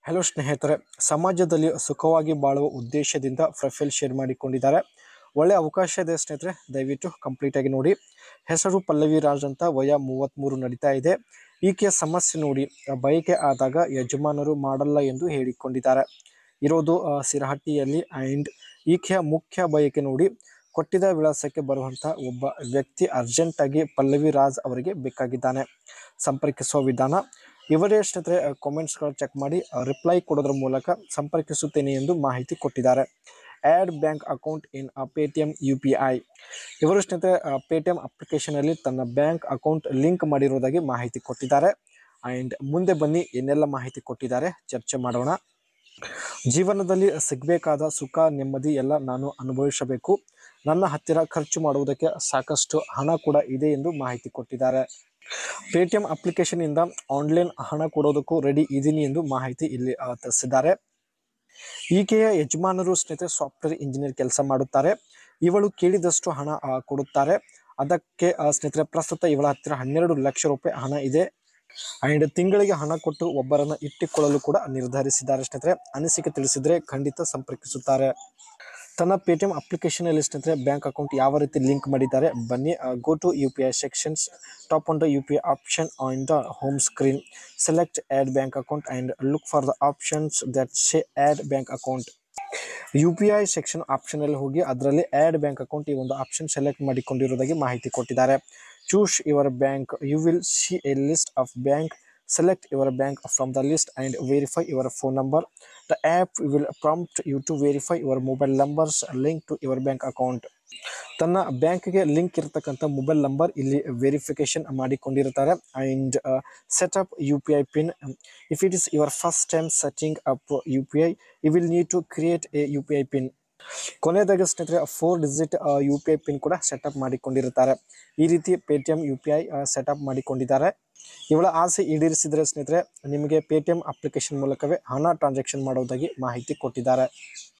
hello ಸ್ನೇಹಿತರೆ ಸಮಾಜದಲ್ಲಿ ಸುಖವಾಗಿ ಬಾಳುವ ಉದ್ದೇಶದಿಂದ ಪ್ರೊಫೈಲ್ ಶೇರ್ ಮಾಡಿಕೊಂಡಿದ್ದಾರೆ ಒಳ್ಳೆ ಅವಕಾಶ ಇದೆ ಸ್ನೇಹಿತರೆ ದಯವಿಟ್ಟು ಕಂಪ್ಲೀಟ್ ಆಗಿ ನೋಡಿ ಹೆಸರು ಪಲ್ಲವಿ ರಾಜ್ ಅಂತ ವಯ ಮೂವತ್ತ್ಮೂರು ನಡೀತಾ ಇದೆ ಈಕೆಯ ಸಮಸ್ಯೆ ನೋಡಿ ಬಯಕೆ ಆದಾಗ ಯಜಮಾನರು ಮಾಡಲ್ಲ ಎಂದು ಹೇಳಿಕೊಂಡಿದ್ದಾರೆ ಇರೋದು ಆ, ಸಿರಹಟ್ಟಿಯಲ್ಲಿ ಆ್ಯಂಡ್ ಈಕೆಯ ಮುಖ್ಯ ಬಯಕೆ ನೋಡಿ ಕೊಟ್ಟಿದ ವಿಳಾಸಕ್ಕೆ ಬರುವಂಥ ಒಬ್ಬ ವ್ಯಕ್ತಿ ಅರ್ಜೆಂಟಾಗಿ ಪಲ್ಲವಿ ರಾಜ್ ಅವರಿಗೆ ಬೇಕಾಗಿದ್ದಾನೆ ಸಂಪರ್ಕಿಸುವ ವಿಧಾನ ಇವರೇ ಸ್ನೇಹಿತರೆ ಕಾಮೆಂಟ್ಸ್ಗಳು ಚೆಕ್ ಮಾಡಿ ರಿಪ್ಲೈ ಕೊಡೋದ್ರ ಮೂಲಕ ಸಂಪರ್ಕಿಸುತ್ತೇನೆ ಎಂದು ಮಾಹಿತಿ ಕೊಟ್ಟಿದ್ದಾರೆ add bank account in Paytm U P I ಇವರು ಸ್ನೇಹಿತರೆ ಪೇಟಿಎಂ ಅಪ್ಲಿಕೇಶನಲ್ಲಿ ತನ್ನ ಬ್ಯಾಂಕ್ ಅಕೌಂಟ್ ಲಿಂಕ್ ಮಾಡಿರುವುದಾಗಿ ಮಾಹಿತಿ ಕೊಟ್ಟಿದ್ದಾರೆ ಆ್ಯಂಡ್ ಮುಂದೆ ಬನ್ನಿ ಏನೆಲ್ಲ ಮಾಹಿತಿ ಕೊಟ್ಟಿದ್ದಾರೆ ಚರ್ಚೆ ಮಾಡೋಣ ಜೀವನದಲ್ಲಿ ಸಿಗಬೇಕಾದ ಸುಖ ನೆಮ್ಮದಿ ಎಲ್ಲ ನಾನು ಅನುಭವಿಸಬೇಕು ನನ್ನ ಹತ್ತಿರ ಖರ್ಚು ಮಾಡುವುದಕ್ಕೆ ಸಾಕಷ್ಟು ಹಣ ಕೂಡ ಇದೆ ಎಂದು ಮಾಹಿತಿ ಕೊಟ್ಟಿದ್ದಾರೆ ಪೇಟಿಎಂ ಅಪ್ಲಿಕೇಶನ್ನಿಂದ ಆನ್ಲೈನ್ ಹಣ ಕೊಡೋದಕ್ಕೂ ರೆಡಿ ಇದ್ದೀನಿ ಎಂದು ಮಾಹಿತಿ ಇಲ್ಲಿ ಆ, ತಿಳಿಸಿದ್ದಾರೆ ಈಕೆಯ ಯಜಮಾನರು ಸ್ನೇಹಿತರೆ ಸಾಫ್ಟ್ವೇರ್ ಇಂಜಿನಿಯರ್ ಕೆಲಸ ಮಾಡುತ್ತಾರೆ ಇವಳು ಕೇಳಿದಷ್ಟು ಹಣ ಆ, ಕೊಡುತ್ತಾರೆ ಅದಕ್ಕೆ ಆ, ಸ್ನೇಹಿತರೆ ಪ್ರಸ್ತುತ ಇವಳ ಹತ್ತಿರ ಹನ್ನೆರಡು ಲಕ್ಷ ರೂಪಾಯಿ ಹಣ ಇದೆ ಅಂಡ್ ತಿಂಗಳಿಗೆ ಹಣ ಕೊಟ್ಟು ಒಬ್ಬರನ್ನ ಇಟ್ಟುಕೊಳ್ಳಲು ಕೂಡ ನಿರ್ಧರಿಸಿದ್ದಾರೆ ಸ್ನೇಹಿತರೆ ಅನಿಸಿಕೆ ತಿಳಿಸಿದ್ರೆ ಖಂಡಿತ ಸಂಪರ್ಕಿಸುತ್ತಾರೆ ತನ್ನ ಪೇಟಿಎಂ ಅಪ್ಲಿಕೇಶನಲ್ಲಿ ಸ್ನೇಹಿತರೆ ಬ್ಯಾಂಕ್ ಅಕೌಂಟ್ ಯಾವ ರೀತಿ ಲಿಂಕ್ ಮಾಡಿದ್ದಾರೆ ಬನ್ನಿ go to U P I sections top on the U P I option on the home screen select add bank account and look for the options that say add bank account U P I section ಆಪ್ಷನಲ್ಲಿ ಹೋಗಿ ಅದರಲ್ಲಿ add bank account ಈ ಒಂದು option select ಮಾಡಿಕೊಂಡಿರುವುದಾಗಿ ಮಾಹಿತಿ ಕೊಟ್ಟಿದ್ದಾರೆ choose your bank you will see a list of bank select your bank from the list and verify your phone number the app will prompt you to verify your mobile numbers link to your bank account ತನ್ನ ಬ್ಯಾಂಕ್ಗೆ link ಇರತಕ್ಕಂಥ mobile number ಇಲ್ಲಿ verification ಮಾಡಿಕೊಂಡಿರ್ತಾರೆ and set up U P I pin if it is your first time setting up U P I you will need to create a U P I pin ಕೊನೆಯದಾಗಿ ಸ್ನೇಹಿತರೆ four digit U P I pin ಕೂಡ setup ಮಾಡಿಕೊಂಡಿರುತ್ತಾರೆ ಈ ರೀತಿ Paytm U P I setup ಮಾಡಿಕೊಂಡಿದ್ದಾರೆ ಇವಳ ಆಸೆ ಈಡೇರಿಸಿದರೆ ಸ್ನೇಹಿತರೆ ನಿಮಗೆ ಪೇಟಿಎಂ ಅಪ್ಲಿಕೇಶನ್ ಮೂಲಕವೇ ಹಣ ಟ್ರಾನ್ಸಾಕ್ಷನ್ ಮಾಡೋದಾಗಿ ಮಾಹಿತಿ ಕೊಟ್ಟಿದ್ದಾರೆ